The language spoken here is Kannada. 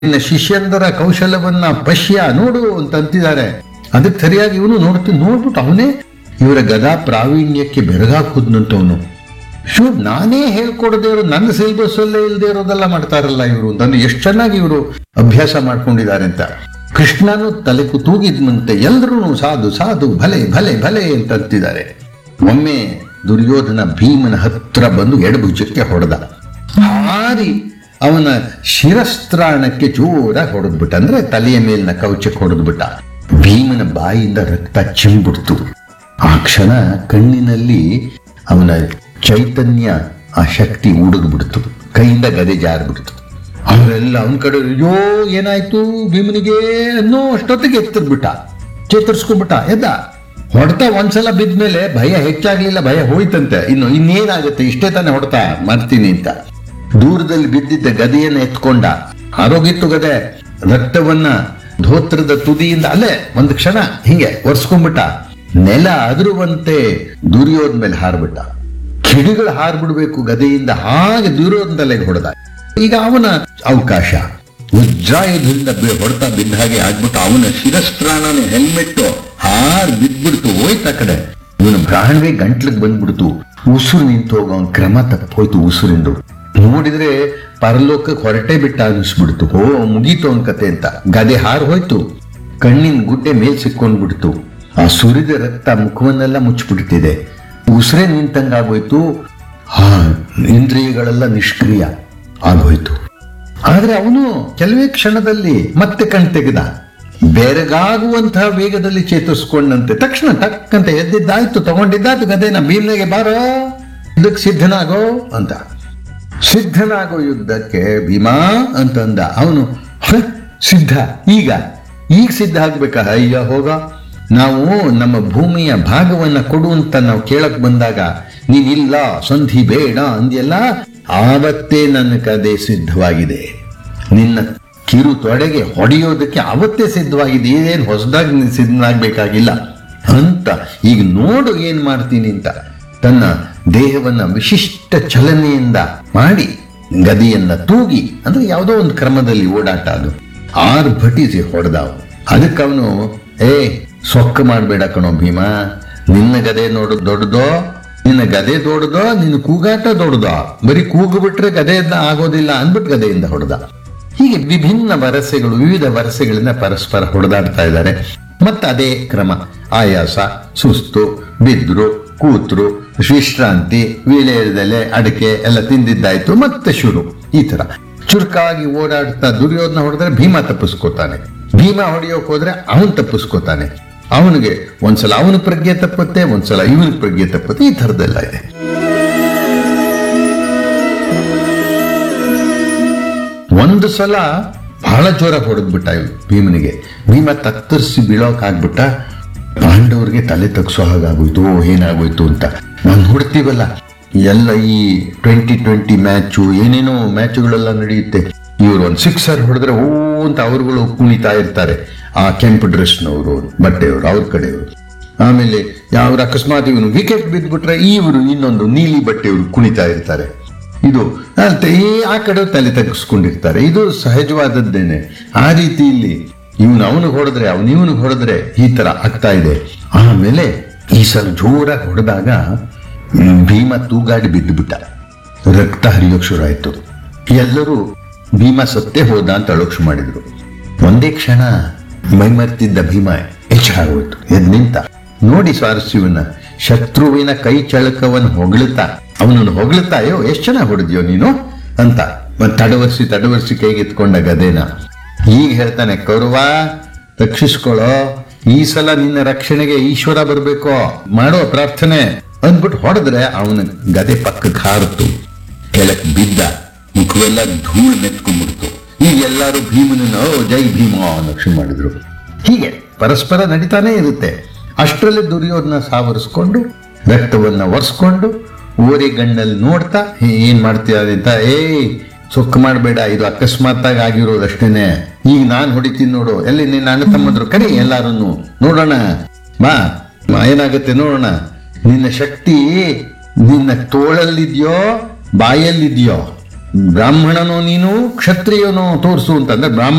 ನಿನ್ನ ಶಿಷ್ಯಂದರ ಕೌಶಲವನ್ನ ಪಶ್ಯ ನೋಡು ಅಂತ ಅಂತಿದ್ದಾರೆ ಅದಕ್ಕೆ ಸರಿಯಾಗಿ ಇವನು ನೋಡ್ತೀನಿ ನೋಡ್ಬಿಟ್ಟು ಅವನೇ ಇವರ ಗದಾ ಪ್ರಾವೀಣ್ಯಕ್ಕೆ ಬೆರಗಾಕುದ್ನಂತವನು ಶೋ ನಾನೇ ಹೇಳ್ಕೊಡದೇ ಇರೋ ನನ್ನ ಸಿಲೆಬಸ್ ಅಲ್ಲೇ ಇಲ್ಲದೆ ಇರೋದೆಲ್ಲ ಮಾಡ್ತಾರಲ್ಲ ಇವರು ನನ್ನ ಎಷ್ಟು ಚೆನ್ನಾಗಿ ಇವರು ಅಭ್ಯಾಸ ಮಾಡ್ಕೊಂಡಿದ್ದಾರೆ ಅಂತ ಕೃಷ್ಣನು ತಲೆ ತೂಗಿದ್ನಂತೆ ಎಲ್ರೂ ಸಾಧು ಸಾಧು ಭಲೆ ಭಲೆ ಭಲೆ ಅಂತ ಅಂತಿದ್ದಾರೆ ಒಮ್ಮೆ ದುರ್ಯೋಧನ ಭೀಮನ ಹತ್ರ ಬಂದು ಎಡಭುಜಕ್ಕೆ ಹೊಡೆದ ಹಾರಿ ಅವನ ಶಿರಸ್ತ್ರಾಣಕ್ಕೆ ಜೋರಾಗಿ ಹೊಡೆದ್ಬಿಟ್ಟ ಅಂದ್ರೆ ತಲೆಯ ಮೇಲಿನ ಕವಚಕ್ಕೆ ಹೊಡೆದ್ಬಿಟ್ಟ ಭೀಮನ ಬಾಯಿಂದ ರಕ್ತ ಚಿಂಬಿಡ್ತು ಆ ಕ್ಷಣ ಕಣ್ಣಿನಲ್ಲಿ ಅವನ ಚೈತನ್ಯ ಆ ಶಕ್ತಿ ಉಡುಗ್ಬಿಡ್ತು ಕೈಯಿಂದ ಗದೆ ಜಾರ್ಬಿಡ್ತು ಅವರೆಲ್ಲ ಅವನ ಕಡೆ ಅಯ್ಯೋ ಏನಾಯ್ತು ಭೀಮನಿಗೆ ಅನ್ನೋ ಅಷ್ಟೊತ್ತಿಗೆ ಎತ್ತಿರ್ಬಿಟ್ಟ ಚೇತರಿಸ್ಕೊಂಡ್ಬಿಟ್ಟ ಎದ್ದ ಹೊಡೆತ ಒಂದ್ಸಲ ಬಿದ್ಮೇಲೆ ಭಯ ಹೆಚ್ಚಾಗ್ಲಿಲ್ಲ ಭಯ ಹೋಯ್ತಂತೆ ಇನ್ನು ಇನ್ನೇನಾಗುತ್ತೆ ಇಷ್ಟೇ ತಾನೇ ಹೊಡೆತ ಮಾಡ್ತೀನಿ ಅಂತ ದೂರದಲ್ಲಿ ಬಿದ್ದಿದ್ದ ಗದೆಯನ್ನ ಎತ್ಕೊಂಡ ಆರೋಗಿತ್ತು ಗದೆ ರಕ್ತವನ್ನ ಧೋತ್ರದ ತುದಿಯಿಂದ ಅಲ್ಲೇ ಒಂದು ಕ್ಷಣ ಹಿಂಗೆ ಒರ್ಸ್ಕೊಂಡ್ಬಿಟ್ಟ ನೆಲ ಅದುರುವಂತೆ ದುರ್ಯೋಧನ ಮೇಲೆ ಹಾರ್ಬಿಟ್ಟ ಕಿಡಿಗಳು ಹಾರ್ಬಿಡ್ಬೇಕು ಗದೆಯಿಂದ ಹಾಗೆ ದುರ್ಯೋಧನ ತಲೆಗೆ ಹೊಡೆದ ಈಗ ಅವನ ಅವಕಾಶ ವಜ್ರಾಯುಧದಿಂದ ಬೆ- ಹೊಡೆತ ಬಿದ್ದ ಹಾಗೆ ಆಗ್ಬಿಟ್ಟು ಅವನ ಶಿರಸ್ತ್ರಾಣನ ಹೆಲ್ಮೆಟ್ ಹಾರ್ ಬಿದ್ಬಿಡ್ತು ಹೋಯ್ತು ಆ ಕಡೆ ಇವನ ಪ್ರಾಣವೇ ಗಂಟ್ಲಿಗೆ ಬಂದ್ಬಿಡ್ತು ಉಸಿರು ನಿಂತು ಹೋಗೋ ಅವ್ನ್ ಕ್ರಮ ತಪ್ಪೋಯ್ತು ಉಸಿರಿಂದು ನೋಡಿದ್ರೆ ಪರಲೋಕಕ್ಕೆ ಹೊರಟೆ ಬಿಟ್ಟ ಅನಿಸ್ಬಿಡ್ತು ಓ ಮುಗೀತು ಅವನ್ ಕತೆ ಅಂತ ಗದೆ ಹಾರ್ ಹೋಯ್ತು ಕಣ್ಣಿನ ಗುಡ್ಡೆ ಮೇಲ್ ಸಿಕ್ಕೊಂಡ್ಬಿಡ್ತು ಆ ಸುರಿದ ರಕ್ತ ಮುಖವನ್ನೆಲ್ಲ ಮುಚ್ಚಿಬಿಡ್ತಿದೆ ಉಸಿರೇ ನಿಂತಂಗಾಗೋಯ್ತು ಹಾ ಇಂದ್ರಿಯಗಳೆಲ್ಲ ನಿಷ್ಕ್ರಿಯ ಆಗೋಯ್ತು ಆದ್ರೆ ಅವನು ಕೆಲವೇ ಕ್ಷಣದಲ್ಲಿ ಮತ್ತೆ ಕಣ್ ತೆಗೆದ ಬೆರಗಾಗುವಂತಹ ವೇಗದಲ್ಲಿ ಚೇತರಿಸ್ಕೊಂಡಂತೆ ತಕ್ಷಣ ಟಕ್ಕಂತ ಎದ್ದಿದ್ದಾಯ್ತು ತಗೊಂಡಿದ್ದಾಯ್ತು ಗದೇನ ಭೀಮ್ನೆಗೆ ಬಾರೋ ಇದಕ್ಕೆ ಸಿದ್ಧನಾಗೋ ಅಂತ ಸಿದ್ಧನಾಗೋ ಯುದ್ಧಕ್ಕೆ ಭೀಮಾ ಅಂತಂದ ಅವನು "ಹ, ಸಿದ್ಧ ಈಗ ಈಗ ಸಿದ್ಧ ಆಗ್ಬೇಕಾ ಅಯ್ಯ ಹೋಗ ನಾವು ನಮ್ಮ ಭೂಮಿಯ ಭಾಗವನ್ನ ಕೊಡು ಅಂತ ನಾವು ಕೇಳಕ್ ಬಂದಾಗ ನೀನಿಲ್ಲ ಸಂಧಿ ಬೇಡ ಅಂದ್ಯಲ್ಲ ಆವತ್ತೇ ನನ್ನ ಕದೆ ಸಿದ್ಧವಾಗಿದೆ ನಿನ್ನ ಕಿರು ತೊಡೆಗೆ ಹೊಡೆಯೋದಕ್ಕೆ ಅವತ್ತೇ ಸಿದ್ಧವಾಗಿದೆ ಏನೇನು ಹೊಸದಾಗಿ ನೀನು ಸಿದ್ಧನಾಗ್ಬೇಕಾಗಿಲ್ಲ ಅಂತ ಈಗ ನೋಡು ಏನ್ ಮಾಡ್ತೀನಿ ಅಂತ ತನ್ನ ದೇಹವನ್ನ ವಿಶಿಷ್ಟ ಚಲನೆಯಿಂದ ಮಾಡಿ ಗದಿಯನ್ನ ತೂಗಿ ಅಂದ್ರೆ ಯಾವುದೋ ಒಂದು ಕ್ರಮದಲ್ಲಿ ಓಡಾಟ ಅದು ಆರ್ ಭಟಿಸಿ ಹೊಡೆದ ಅದಕ್ಕೆ ಅವನು ಏ ಸೊಕ್ಕ ಮಾಡಬೇಡ ಕಣೋ ಭೀಮ ನಿನ್ನ ಗದೆ ನೋಡು ದೊಡ್ಡದೋ ನಿನ್ನ ಗದೆ ದೊಡ್ಡದೋ ನಿನ್ನ ಕೂಗಾಟ ದೊಡ್ಡದೋ ಬರೀ ಕೂಗು ಬಿಟ್ರೆ ಗದೆಯಿಂದ ಆಗೋದಿಲ್ಲ ಅಂದ್ಬಿಟ್ಟು ಗದೆಯಿಂದ ಹೊಡೆದ ಹೀಗೆ ವಿಭಿನ್ನ ವರಸೆಗಳು ವಿವಿಧ ವರಸೆಗಳಿಂದ ಪರಸ್ಪರ ಹೊಡೆದಾಡ್ತಾ ಇದ್ದಾರೆ ಮತ್ತೆ ಅದೇ ಕ್ರಮ ಆಯಾಸ ಸುಸ್ತು ಬಿದ್ರು ಕೂತ್ರು ವಿಶ್ರಾಂತಿ ವೀಳ್ಯದೆಲೆ ಅಡಿಕೆ ಎಲ್ಲ ತಿಂದಿದ್ದಾಯ್ತು ಮತ್ತೆ ಶುರು ಈ ತರ ಚುರುಕಾಗಿ ಓಡಾಡ್ತಾ ದುರ್ಯೋಧನ ಹೊಡೆದ್ರೆ ಭೀಮ ತಪ್ಪಿಸ್ಕೋತಾನೆ ಭೀಮ ಹೊಡೆಯೋಕ್ ಹೋದ್ರೆ ಅವನ್ ತಪ್ಪಿಸ್ಕೋತಾನೆ ಅವನಿಗೆ ಒಂದ್ಸಲ ಅವನ ಪ್ರಜ್ಞೆ ತಪ್ಪುತ್ತೆ ಒಂದ್ಸಲ ಇವನ ಪ್ರಜ್ಞೆ ತಪ್ಪುತ್ತೆ ಈ ಥರದ್ದೆಲ್ಲ ಇದೆ ಒಂದು ಸಲ ಬಹಳ ಜೋರ ಹೊಡೆದ್ಬಿಟ್ಟ ಇವ್ನು ಭೀಮನಿಗೆ ಭೀಮ ತತ್ತರಿಸಿ ಬೀಳೋಕ್ ಆಗ್ಬಿಟ್ಟ ಪಾಂಡವ್ರಿಗೆ ತಲೆ ತಗ್ಸೋ ಹಾಗಾಗೋಯ್ತು ಓ ಏನಾಗೋಯ್ತು ಅಂತ ನಾವು ನೋಡ್ತೀವಲ್ಲ ಎಲ್ಲ ಈ ಟ್ವೆಂಟಿ ಟ್ವೆಂಟಿ ಮ್ಯಾಚು ಏನೇನೋ ಮ್ಯಾಚುಗಳೆಲ್ಲ ನಡೆಯುತ್ತೆ ಇವರು ಒಂದು ಸಿಕ್ಸರ್ ಹೊಡೆದ್ರೆ ಓ ಅಂತ ಅವರುಗಳು ಕುಣಿತಾ ಇರ್ತಾರೆ ಆ ಕೆಂಪು ಡ್ರೆಸ್ನವರು ಬಟ್ಟೆಯವರು ಅವ್ರ ಕಡೆಯವರು ಆಮೇಲೆ ಯಾವ ಅಕಸ್ಮಾತ್ ಇವನು ವಿಕೆಟ್ ಬಿದ್ದುಬಿಟ್ರೆ ಇವರು ಇನ್ನೊಂದು ನೀಲಿ ಬಟ್ಟೆಯವರು ಕುಣಿತಾ ಇರ್ತಾರೆ ಇದು ಅಂತ ಈ ಆ ಕಡೆ ತಲೆ ತಗ್ಸ್ಕೊಂಡಿರ್ತಾರೆ ಇದು ಸಹಜವಾದದ್ದೇನೆ ಆ ರೀತಿಯಲ್ಲಿ ಇವನು ಅವನಿಗೆ ಹೊಡೆದ್ರೆ ಅವನು ಇವನಿಗೆ ಹೊಡೆದ್ರೆ ಈ ತರ ಆಗ್ತಾ ಇದೆ ಆಮೇಲೆ ಈ ಸಲ ಜೋರಾಗಿ ಹೊಡೆದಾಗ ಹ್ಮ್, ಭೀಮ ತೂಗಾಡಿ ಬಿದ್ದು ಬಿಟ್ಟ ರಕ್ತ ಹರಿಯೋಕ್ ಶುರು ಆಯ್ತು ಎಲ್ಲರೂ ಭೀಮ ಸತ್ತೇ ಹೋದ ಅಂತ ಅಳೋಕ್ ಶುರು ಮಾಡಿದ್ರು ಒಂದೇ ಕ್ಷಣ ಮೈಮರ್ತಿದ್ದ ಭೀಮ ಎಚ್ಚಾಗೋಯ್ತು ಎದ್ ನಿಂತ ನೋಡಿ ಸ್ವಾರಸ್ಯವನ್ನ ಶತ್ರುವಿನ ಕೈ ಚಳಕವನ್ನು ಹೊಗಳುತ್ತಾ ಅವನನ್ನು ಹೊಗಳುತ್ತಾ ಅಯ್ಯೋ ಎಷ್ಟು ಚೆನ್ನಾಗಿ ಹೊಡೆದ್ಯೋ ನೀನು ಅಂತ ಮತ್ತ್ ತಡವರ್ಸಿ ತಡವರ್ಸಿ ಕೈಗೆತ್ಕೊಂಡ ಗದೇನ ಈಗ ಹೇಳ್ತಾನೆ ಕೌರವ ರಕ್ಷಿಸ್ಕೊಳ್ಳೋ ಈ ಸಲ ನಿನ್ನ ರಕ್ಷಣೆಗೆ ಈಶ್ವರ ಬರ್ಬೇಕೋ ಮಾಡೋ ಪ್ರಾರ್ಥನೆ ಅಂದ್ಬಿಟ್ಟು ಹೊಡೆದ್ರೆ ಅವನ ಗದೆ ಪಕ್ಕಕ್ಕೆ ಹಾರಿತು ಕೆಳಕ್ ಬಿದ್ದ ಮುಖವೆಲ್ಲ ಧೂಳು ಮೆತ್ಕೊಂಡ್ಬಿಡ್ತು ಈಗ ಎಲ್ಲರೂ ಭೀಮನನ್ನ "ಓ, ಜೈ ಭೀಮ ಲಕ್ಷ್ಮಿ ಮಾಡಿದ್ರು ಹೀಗೆ ಪರಸ್ಪರ ನಡೀತಾನೆ ಇರುತ್ತೆ ಅಷ್ಟರಲ್ಲಿ ದುರ್ಯೋಧನ ಸಾವರಿಸ್ಕೊಂಡು ರಕ್ತವನ್ನ ಒರೆಸ್ಕೊಂಡು ಓರೆಗಣ್ಣಲ್ಲಿ ನೋಡ್ತಾ "ಹೇ, ಏನ್ ಮಾಡ್ತೀಯ ಅಂತ ಏಯ್ ಸೊಕ್ಕ ಮಾಡಬೇಡ ಇದು ಅಕಸ್ಮಾತ್ತಾಗಿ ಆಗಿರೋದಷ್ಟೇನೆ ಈಗ ನಾನ್ ಹೊಡಿತೀನಿ ನೋಡು ಎಲ್ಲಿ ನಿನ್ನ ಅಣ್ಣ ತಮ್ಮಂದ್ರು ಕರಿ ಎಲ್ಲಾರನ್ನು ನೋಡೋಣ ಬಾ ಬಾ, ಏನಾಗುತ್ತೆ ನೋಡೋಣ ನಿನ್ನ ಶಕ್ತಿ ನಿನ್ನ ತೋಳಲ್ಲಿದ್ಯೋ ಬಾಯಲ್ಲಿದ್ಯೋ ಬ್ರಾಹ್ಮಣನೋ ನೀನು ಕ್ಷತ್ರಿಯನೋ ತೋರಿಸು ಅಂತಂದ್ರೆ ಬ್ರಾಹ್ಮಣ